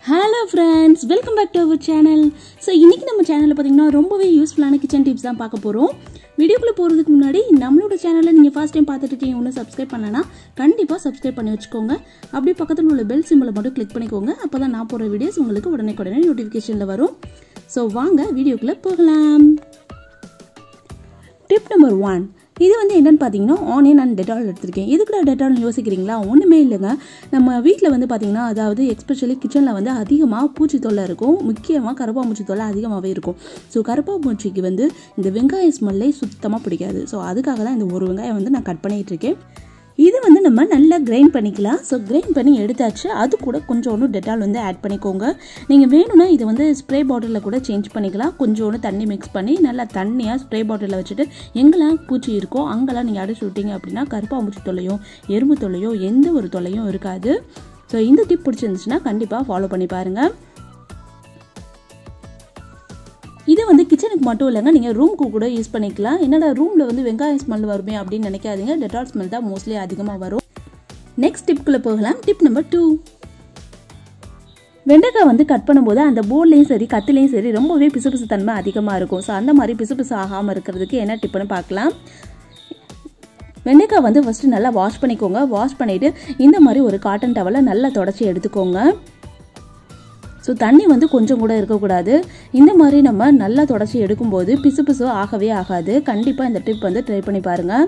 hello friends welcome back to our channel so இன்றைக்கி நம்ம சேனலில் பார்த்தீங்கன்னா ரொம்பவே யூஸ்ஃபுல்லான கிச்சன் டிப்ஸ் தான் பார்க்க போகிறோம் வீடியோக்குள்ளே போகிறதுக்கு முன்னாடி நம்மளோட சேனலை நீங்கள் ஃபர்ஸ்ட் டைம் பார்த்துட்டு இருக்கீங்க ஒன்றும் சப்ஸ்கிரைப் பண்ணலன்னா கண்டிப்பாக சப்ஸ்கிரைப் பண்ணி வச்சுக்கோங்க அப்படியே பக்கத்தில் உள்ள பெல் சிம்பிளை மட்டும் கிளிக் பண்ணிக்கோங்க அப்போ தான் நான் போகிற வீடியோஸ் உங்களுக்கு உடனே உடனே நோட்டிஃபிகேஷனில் வரும் ஸோ வாங்க வீடியோக்குள்ளே போகலாம் டிப் நம்பர் ஒன் இது வந்து என்னன்னு பார்த்தீங்கன்னா ஆனியன் அண்ட் டெட்டால் எடுத்திருக்கேன் எதுக்குடா டெட்டால்னு யோசிக்கிறீங்களா ஒன்றுமே இல்லைங்க நம்ம வீட்டில் வந்து பார்த்தீங்கன்னா அதாவது எஸ்பெஷலி கிச்சனில் வந்து அதிகமாக பூச்சி தொல்லை இருக்கும் முக்கியமாக கருப்பாம்பூச்சி தொல்லை அதிகமாகவே இருக்கும் ஸோ கருப்பாம்பூச்சிக்கு வந்து இந்த வெங்காய ஸ்மெல்லே சுத்தமாக பிடிக்காது ஸோ அதுக்காக தான் இந்த ஒரு வெங்காயம் வந்து நான் கட் பண்ணிகிட்டு இருக்கேன் இது வந்து நம்ம நல்லா கிரைண்ட் பண்ணிக்கலாம் ஸோ கிரைண்ட் பண்ணி எடுத்தாச்சு அது கூட கொஞ்சோண்டு டெட்டால் வந்து ஆட் பண்ணிக்கோங்க நீங்கள் வேணும்னா இது வந்து ஸ்ப்ரே பாட்டிலில் கூட சேஞ்ச் பண்ணிக்கலாம் கொஞ்சோண்டு தண்ணி மிக்ஸ் பண்ணி நல்லா தண்ணியாக ஸ்ப்ரே பாட்டிலில் வச்சுட்டு எங்கெல்லாம் பூச்சி இருக்கோ அங்கெல்லாம் நீங்கள் அடிச்சு விட்டீங்க அப்படின்னா கருப்பாம்பூச்சி தொல்லையோ எறும்பு தொல்லையோ எந்த ஒரு தொல்லையும் இருக்காது ஸோ இந்த டிப் பிடிச்சிருந்துச்சுன்னா கண்டிப்பாக ஃபாலோ பண்ணி பாருங்கள் இது வந்து கிச்சனுக்கு மட்டும் இல்லைங்க நீங்கள் ரூம்க்கு கூட யூஸ் பண்ணிக்கலாம் என்னடா ரூமில் வந்து வெங்காயம் ஸ்மெல் வருமே அப்படின்னு நினைக்காதீங்க டெட்டால் ஸ்மெல் தான் மோஸ்ட்லி அதிகமாக வரும் நெக்ஸ்ட் டிப்குள்ளே போகலாம் டிப் நம்பர் டூ வெண்டைக்காய் வந்து கட் பண்ணும்போது அந்த போர்ட்லேயும் சரி கத்திலையும் சரி ரொம்பவே பிசுபிசு தன்மை அதிகமாக இருக்கும் ஸோ அந்த மாதிரி பிசுபிசு ஆகாமல் இருக்கிறதுக்கு என்ன டிப்புன்னு பார்க்கலாம் வெண்டைக்காய் வந்து ஃபஸ்ட்டு நல்லா வாஷ் பண்ணிக்கோங்க வாஷ் பண்ணிவிட்டு இந்த மாதிரி ஒரு காட்டன் டவலை நல்லா தொடச்சி எடுத்துக்கோங்க ஸோ தண்ணி வந்து கொஞ்சம் கூட இருக்கக்கூடாது இந்த மாதிரி நம்ம நல்லா தொடச்சி எடுக்கும்போது பிசு பிசு ஆகவே ஆகாது கண்டிப்பாக இந்த டிப் வந்து ட்ரை பண்ணி பாருங்கள்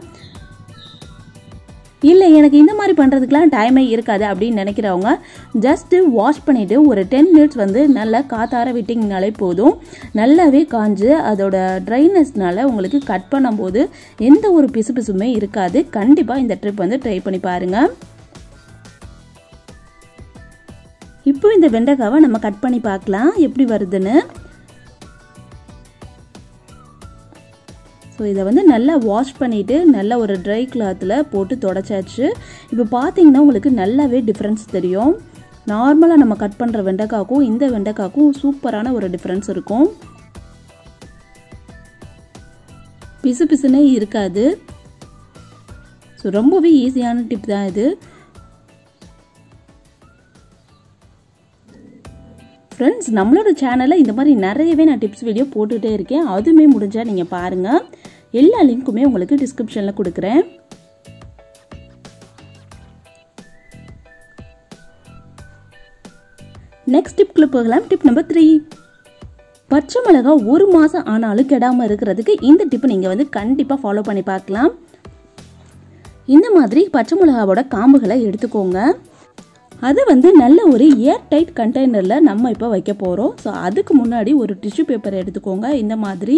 இல்லை எனக்கு இந்த மாதிரி பண்ணுறதுக்கெலாம் டைமே இருக்காது அப்படின்னு நினைக்கிறவங்க ஜஸ்ட்டு வாஷ் பண்ணிவிட்டு ஒரு டென் மினிட்ஸ் வந்து நல்லா காத்தார விட்டிங்கனாலே போதும் நல்லாவே காஞ்சு அதோட ட்ரைனஸ்னால உங்களுக்கு கட் பண்ணும்போது எந்த ஒரு பிசு பிசுமே இருக்காது கண்டிப்பாக இந்த ட்ரிப் வந்து ட்ரை பண்ணி பாருங்கள் இப்போ இந்த வெண்டைக்காவை நம்ம கட் பண்ணி பார்க்கலாம் எப்படி வருதுன்னு ஸோ இதை வந்து நல்லா வாஷ் பண்ணிவிட்டு நல்ல ஒரு ட்ரை கிளாத்தில் போட்டு தொடச்சாச்சு இப்போ பார்த்தீங்கன்னா உங்களுக்கு நல்லாவே டிஃப்ரென்ஸ் தெரியும் நார்மலாக நம்ம கட் பண்ணுற வெண்டைக்காக்கும் இந்த வெண்டைக்காக்கும் சூப்பரான ஒரு டிஃப்ரென்ஸ் இருக்கும் பிசு பிசுனே இருக்காது ஸோ ரொம்பவே ஈஸியான டிப் தான் இது ஃப்ரெண்ட்ஸ் நம்மளோட சேனலில் இந்த மாதிரி நிறையவே நான் டிப்ஸ் வீடியோ போட்டுகிட்டே இருக்கேன் அதுவுமே முடிஞ்சால் நீங்கள் பாருங்கள் எல்லா லிங்க்குமே உங்களுக்கு டிஸ்கிரிப்ஷனில் கொடுக்குறேன் நெக்ஸ்ட் டிப்குள்ளே போகலாம் டிப் நம்பர் த்ரீ பச்சை மிளகா ஒரு மாதம் ஆனாலும் கெடாமல் இருக்கிறதுக்கு இந்த டிப்பை நீங்கள் வந்து கண்டிப்பாக ஃபாலோ பண்ணி பார்க்கலாம் இந்த மாதிரி பச்சை மிளகாவோட காம்புகளை எடுத்துக்கோங்க அதை வந்து நல்ல ஒரு ஏர் டைட் கண்டெய்னரில் நம்ம இப்போ வைக்க போகிறோம் ஸோ அதுக்கு முன்னாடி ஒரு டிஷ்யூ பேப்பர் எடுத்துக்கோங்க இந்த மாதிரி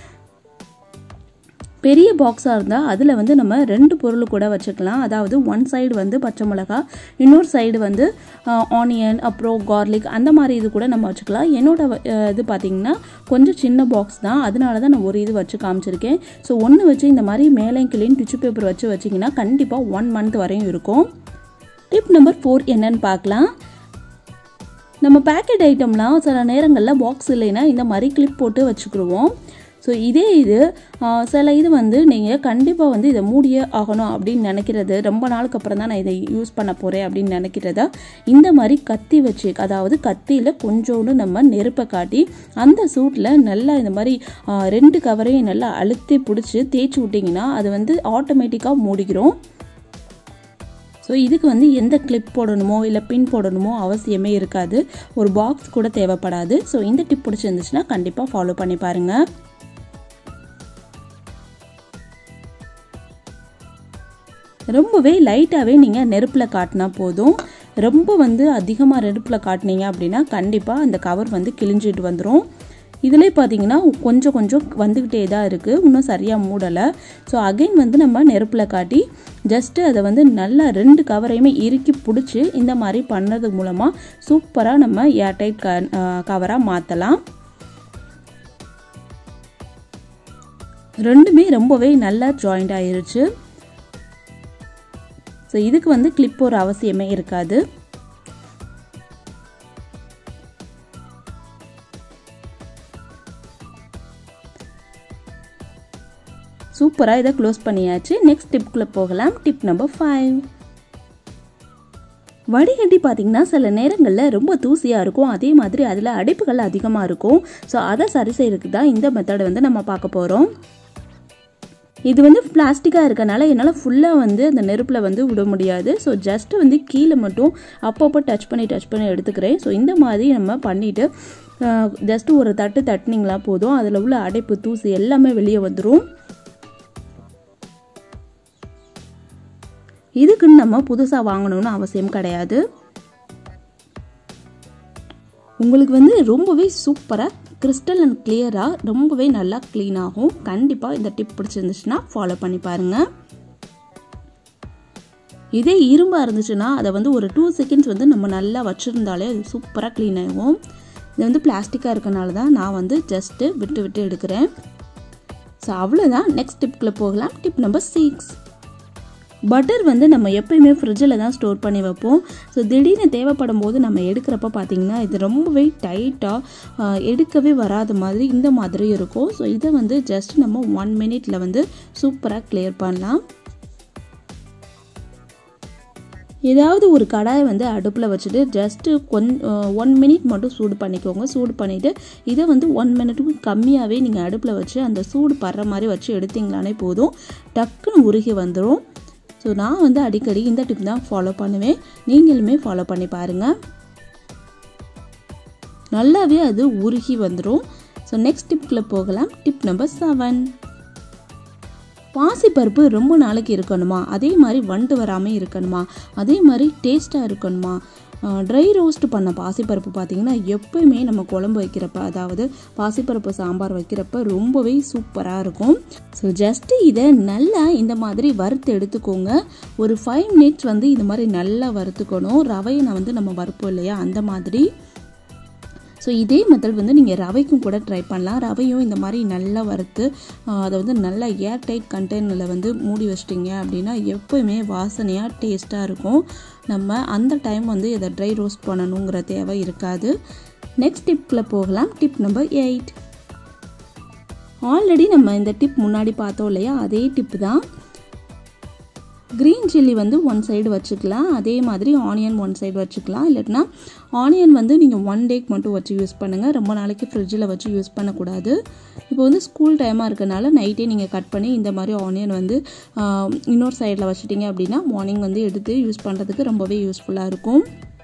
பெரிய பாக்ஸாக இருந்தால் அதில் வந்து நம்ம ரெண்டு பொருள் கூட வச்சுக்கலாம் அதாவது ஒன் சைடு வந்து பச்சை மிளகா இன்னொரு சைடு வந்து ஆனியன் அப்புறம் கார்லிக் அந்த மாதிரி இது கூட நம்ம வச்சுக்கலாம் என்னோட இது பார்த்திங்கன்னா கொஞ்சம் சின்ன பாக்ஸ் தான் அதனால தான் நான் ஒரு இது வச்சு காமிச்சிருக்கேன் ஸோ ஒன்று வச்சு இந்த மாதிரி மேலே கிளீன் டிஷ்யூ பேப்பர் வச்சு வச்சிங்கன்னா கண்டிப்பாக ஒன் மந்த் வரையும் இருக்கும் டிப் நம்பர் ஃபோர் என்னன்னு பார்க்கலாம் நம்ம பேக்கெட் ஐட்டம்லாம் சில நேரங்களில் பாக்ஸ் இல்லைன்னா இந்த மாதிரி கிளிப் போட்டு வச்சுக்கிடுவோம் ஸோ இதே இது சில இது வந்து நீங்கள் கண்டிப்பாக வந்து இதை மூடியே ஆகணும் அப்படின்னு நினைக்கிறது ரொம்ப நாளுக்கு அப்புறம் தான் நான் இதை யூஸ் பண்ண போகிறேன் அப்படின்னு நினைக்கிறத இந்த மாதிரி கத்தி வச்சு அதாவது கத்தியில் கொஞ்சோண்டு நம்ம நெருப்பை காட்டி அந்த சூட்டில் நல்லா இந்த மாதிரி ரெண்டு கவரையும் நல்லா அழுத்தி பிடிச்சி தேய்ச்சி விட்டிங்கன்னா அது வந்து ஆட்டோமேட்டிக்காக மூடிக்கிறோம் ஸோ இதுக்கு வந்து எந்த கிளிப் போடணுமோ இல்லை பின் போடணுமோ அவசியமே இருக்காது ஒரு பாக்ஸ் கூட தேவைப்படாது ஸோ இந்த டிப் பிடிச்சிருந்துச்சுன்னா கண்டிப்பாக ஃபாலோ பண்ணி பாருங்கள் ரொம்பவே லைட்டாகவே நீங்கள் நெருப்பில் காட்டினா போதும் ரொம்ப வந்து அதிகமாக நெருப்பில் காட்டினீங்க அப்படின்னா கண்டிப்பாக அந்த கவர் வந்து கிழிஞ்சிட்டு வந்துடும் இதிலே பார்த்தீங்கன்னா கொஞ்சம் கொஞ்சம் வந்துக்கிட்டே தான் இருக்குது இன்னும் சரியாக மூடலை ஸோ அகைன் வந்து நம்ம நெருப்பில் காட்டி ஜஸ்ட்டு அதை வந்து நல்லா ரெண்டு கவரையுமே இறுக்கி பிடிச்சி இந்த மாதிரி பண்ணது மூலமாக சூப்பராக நம்ம ஏர்டைட் க கவராக மாற்றலாம் ரெண்டுமே ரொம்பவே நல்லா ஜாயிண்ட் ஆயிருச்சு ஸோ இதுக்கு வந்து கிளிப் ஒரு அவசியமே இருக்காது சூப்பராக இதை க்ளோஸ் பண்ணியாச்சு நெக்ஸ்ட் டிப்குள்ளே போகலாம் டிப் நம்பர் ஃபைவ் வடிகட்டி பார்த்தீங்கன்னா சில நேரங்களில் ரொம்ப தூசியாக இருக்கும் அதே மாதிரி அதில் அடைப்புகள் அதிகமாக இருக்கும் ஸோ அதை சரி செய்யறதுக்கு தான் இந்த மெத்தடை வந்து நம்ம பார்க்க போகிறோம் இது வந்து பிளாஸ்டிக்காக இருக்கனால என்னால் ஃபுல்லாக வந்து அந்த நெருப்பில் வந்து விட முடியாது ஸோ ஜஸ்ட்டு வந்து கீழே மட்டும் அப்பப்போ டச் பண்ணி டச் பண்ணி எடுத்துக்கிறேன் ஸோ இந்த மாதிரி நம்ம பண்ணிவிட்டு ஜஸ்ட்டு ஒரு தட்டு தட்டினீங்களா போதும் அதில் உள்ள அடைப்பு தூசி எல்லாமே வெளியே வந்துடும் இதுக்குன்னு நம்ம புதுசாக வாங்கணும்னு அவசியம் கிடையாது உங்களுக்கு வந்து ரொம்பவே சூப்பராக கிறிஸ்டல் அண்ட் கிளியராக ரொம்பவே நல்லா க்ளீன் ஆகும் கண்டிப்பாக இந்த டிப் பிடிச்சிருந்துச்சுன்னா ஃபாலோ பண்ணி பாருங்கள் இதே இரும்பாக இருந்துச்சுன்னா அதை வந்து ஒரு டூ செகண்ட்ஸ் வந்து நம்ம நல்லா வச்சுருந்தாலே அது சூப்பராக க்ளீன் ஆகும் இது வந்து பிளாஸ்டிக்காக இருக்கனால தான் நான் வந்து ஜஸ்ட்டு விட்டு விட்டு எடுக்கிறேன் ஸோ அவ்வளோதான் நெக்ஸ்ட் டிப்குள்ளே போகலாம் டிப் நம்பர் சிக்ஸ் பட்டர் வந்து நம்ம எப்பயுமே ஃப்ரிட்ஜில் தான் ஸ்டோர் பண்ணி வைப்போம் ஸோ திடீர்னு தேவைப்படும் போது நம்ம எடுக்கிறப்ப பார்த்திங்கன்னா இது ரொம்பவே டைட்டாக எடுக்கவே வராத மாதிரி இந்த மாதிரி இருக்கும் ஸோ இதை வந்து ஜஸ்ட் நம்ம ஒன் மினிட்ல வந்து சூப்பராக கிளியர் பண்ணலாம் ஏதாவது ஒரு கடாயை வந்து அடுப்பில் வச்சுட்டு ஜஸ்ட்டு கொன் ஒன் மினிட் மட்டும் சூடு பண்ணிக்கோங்க சூடு பண்ணிவிட்டு இதை வந்து ஒன் மினிட்டுக்கு கம்மியாகவே நீங்கள் அடுப்பில் வச்சு அந்த சூடு படுற மாதிரி வச்சு எடுத்தீங்களானே போதும் டக்குன்னு உருகி வந்துடும் ஸோ நான் வந்து அடிக்கடி இந்த டிப் தான் ஃபாலோ பண்ணுவேன் நீங்களுமே ஃபாலோ பண்ணி பாருங்கள் நல்லாவே அது உருகி வந்துடும் ஸோ நெக்ஸ்ட் டிப்குள்ளே போகலாம் டிப் நம்பர் செவன் பாசிப்பருப்பு ரொம்ப நாளைக்கு இருக்கணுமா அதே மாதிரி வண்டு வராமல் இருக்கணுமா அதே மாதிரி டேஸ்ட்டாக இருக்கணுமா ட்ரை ரோஸ்ட் பண்ண பாசிப்பருப்பு பார்த்திங்கன்னா எப்போயுமே நம்ம குழம்பு வைக்கிறப்ப அதாவது பாசிப்பருப்பு சாம்பார் வைக்கிறப்ப ரொம்பவே சூப்பராக இருக்கும் ஸோ ஜஸ்ட்டு இதை நல்லா இந்த மாதிரி வறுத்து எடுத்துக்கோங்க ஒரு ஃபைவ் மினிட்ஸ் வந்து இந்த மாதிரி நல்லா வறுத்துக்கணும் ரவையை நான் வந்து நம்ம வறுப்போம் இல்லையா அந்த மாதிரி ஸோ இதே மெத்தட் வந்து நீங்கள் ரவைக்கும் கூட ட்ரை பண்ணலாம் ரவையும் இந்த மாதிரி நல்லா வறுத்து அதை வந்து நல்லா ஏர் டைட் கண்டெய்னரில் வந்து மூடி வச்சிட்டிங்க அப்படின்னா எப்போயுமே வாசனையாக டேஸ்ட்டாக இருக்கும் நம்ம அந்த டைம் வந்து இதை ட்ரை ரோஸ்ட் பண்ணணுங்கிற தேவை இருக்காது நெக்ஸ்ட் டிப்பில் போகலாம் டிப் நம்பர் எயிட் ஆல்ரெடி நம்ம இந்த டிப் முன்னாடி பார்த்தோம் இல்லையா அதே டிப் தான் க்ரீன் சில்லி வந்து ஒன் சைடு வச்சுக்கலாம் அதே மாதிரி ஆனியன் ஒன் சைடு வச்சுக்கலாம் இல்லைன்னா ஆனியன் வந்து நீங்கள் ஒன் டேக்கு மட்டும் வச்சு யூஸ் பண்ணுங்கள் ரொம்ப நாளைக்கு ஃப்ரிட்ஜில் வச்சு யூஸ் பண்ணக்கூடாது இப்போ வந்து ஸ்கூல் டைமாக இருக்கனால நைட்டே நீங்கள் கட் பண்ணி இந்த மாதிரி ஆனியன் வந்து இன்னொரு சைடில் வச்சுட்டிங்க அப்படின்னா மார்னிங் வந்து எடுத்து யூஸ் பண்ணுறதுக்கு ரொம்பவே யூஸ்ஃபுல்லாக இருக்கும்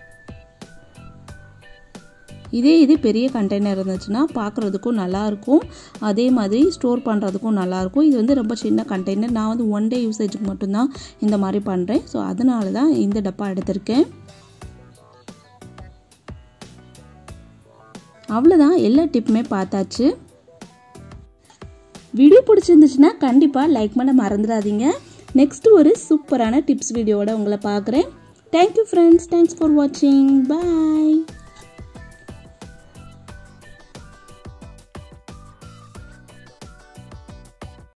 இதே இது பெரிய கண்டெய்னர் இருந்துச்சுன்னா பார்க்குறதுக்கும் நல்லாயிருக்கும் அதே மாதிரி ஸ்டோர் பண்ணுறதுக்கும் நல்லாயிருக்கும் இது வந்து ரொம்ப சின்ன கண்டெய்னர் நான் வந்து ஒன் டே யூசேஜுக்கு மட்டும்தான் இந்த மாதிரி பண்ணுறேன் ஸோ அதனால தான் இந்த டப்பா எடுத்திருக்கேன் அவ்வளோதான் எல்லா டிப்புமே பார்த்தாச்சு வீடியோ பிடிச்சிருந்துச்சுன்னா கண்டிப்பாக லைக் பண்ண மறந்துடாதீங்க நெக்ஸ்ட் ஒரு சூப்பரான டிப்ஸ் வீடியோவோட உங்களை பார்க்குறேன் தேங்க்யூ ஃப்ரெண்ட்ஸ் தேங்க்ஸ் ஃபார் வாட்சிங் பாய்